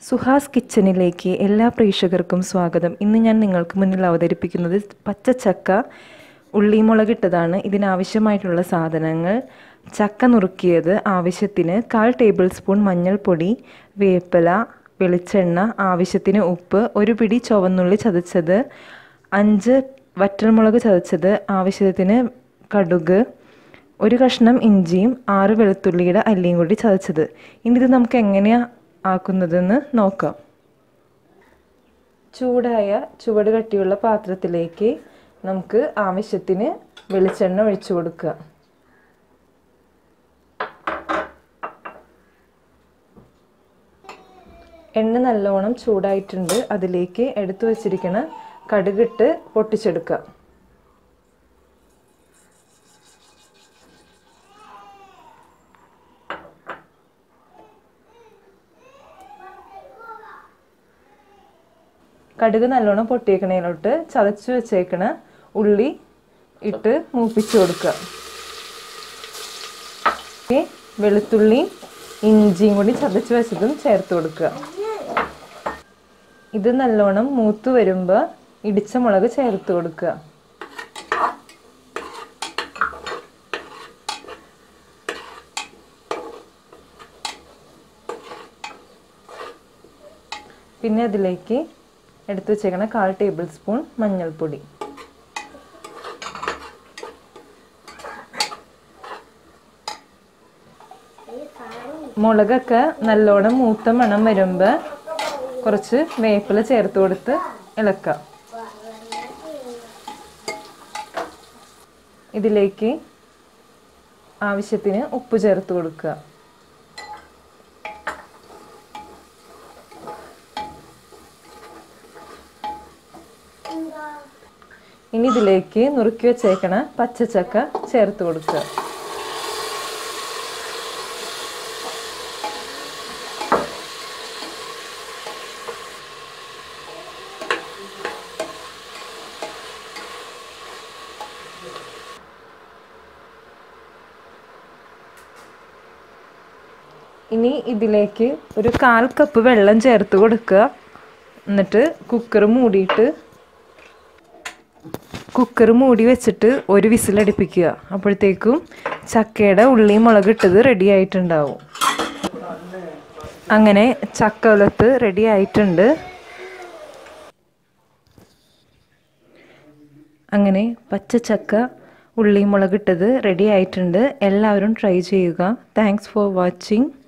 സുഹാസ് കിച്ചണിലേക്ക് എല്ലാ പ്രേക്ഷകർക്കും സ്വാഗതം ഇന്ന് ഞാൻ നിങ്ങൾക്ക് മുന്നിൽ അവതരിപ്പിക്കുന്നത് പച്ചച്ചക്ക ഉള്ളിമുളകിട്ടതാണ് ഇതിനാവശ്യമായിട്ടുള്ള സാധനങ്ങൾ ചക്ക നുറുക്കിയത് ആവശ്യത്തിന് കാൽ ടേബിൾ സ്പൂൺ മഞ്ഞൾപ്പൊടി വേപ്പില വെളിച്ചെണ്ണ ആവശ്യത്തിന് ഉപ്പ് ഒരു പിടി ചുവന്നുള്ളി ചതച്ചത് അഞ്ച് വറ്റൽമുളക് ചതച്ചത് ആവശ്യത്തിന് കടുക് ഒരു കഷ്ണം ഇഞ്ചിയും ആറ് വെളുത്തുള്ളിയുടെ അല്ലിയും കൂടി ചതച്ചത് ഇനി ഇത് നമുക്ക് എങ്ങനെയാണ് ആക്കുന്നതെന്ന് നോക്കാം ചൂടായ ചുവട് കട്ടിയുള്ള പാത്രത്തിലേക്ക് നമുക്ക് ആവശ്യത്തിന് വെളിച്ചെണ്ണ ഒഴിച്ചു കൊടുക്കുക എണ്ണ നല്ലോണം ചൂടായിട്ടുണ്ട് അതിലേക്ക് എടുത്തു വച്ചിരിക്കുന്ന കടുകിട്ട് പൊട്ടിച്ചെടുക്കുക കടുക് നല്ലോണം പൊട്ടിയേക്കണേലോട്ട് ചതച്ചു വെച്ചേക്കണ ഉള്ളി ഇട്ട് മൂപ്പിച്ചു കൊടുക്കുക വെളുത്തുള്ളി ഇഞ്ചിയും കൂടി ചതച്ച് വെച്ചതും ചേർത്ത് കൊടുക്കുക ഇത് നല്ലോണം മൂത്ത് വരുമ്പോൾ ഇടിച്ച മുളക് ചേർത്ത് കൊടുക്കുക പിന്നെ അതിലേക്ക് എടുത്തു വെച്ചേക്കണ കാൽ ടേബിൾ സ്പൂൺ മഞ്ഞൾപ്പൊടി മുളകൊക്കെ നല്ലോണം മൂത്ത മണം വരുമ്പോൾ കുറച്ച് വേപ്പില ചേർത്ത് കൊടുത്ത് ഇളക്കാം ഇതിലേക്ക് ആവശ്യത്തിന് ഉപ്പ് ചേർത്ത് കൊടുക്കുക ഇനി ഇതിലേക്ക് നുറുക്കി വെച്ചേക്കണ പച്ചച്ചക്ക ചേർത്ത് കൊടുക്കുക ഇനി ഇതിലേക്ക് ഒരു കാൽ കപ്പ് വെള്ളം ചേർത്ത് കൊടുക്കുക എന്നിട്ട് കുക്കർ മൂടിയിട്ട് കുക്കർ മൂടി വെച്ചിട്ട് ഒരു വിസിലടിപ്പിക്കുക അപ്പോഴത്തേക്കും ചക്കയുടെ ഉള്ളി മുളക് ഇട്ടത് റെഡി ആയിട്ടുണ്ടാവും അങ്ങനെ ചക്ക ഉലത്ത് റെഡി ആയിട്ടുണ്ട് അങ്ങനെ പച്ച ചക്ക ഉള്ളി മുളകിട്ടത് റെഡി ആയിട്ടുണ്ട് എല്ലാവരും ട്രൈ ചെയ്യുക താങ്ക്സ് ഫോർ വാച്ചിങ്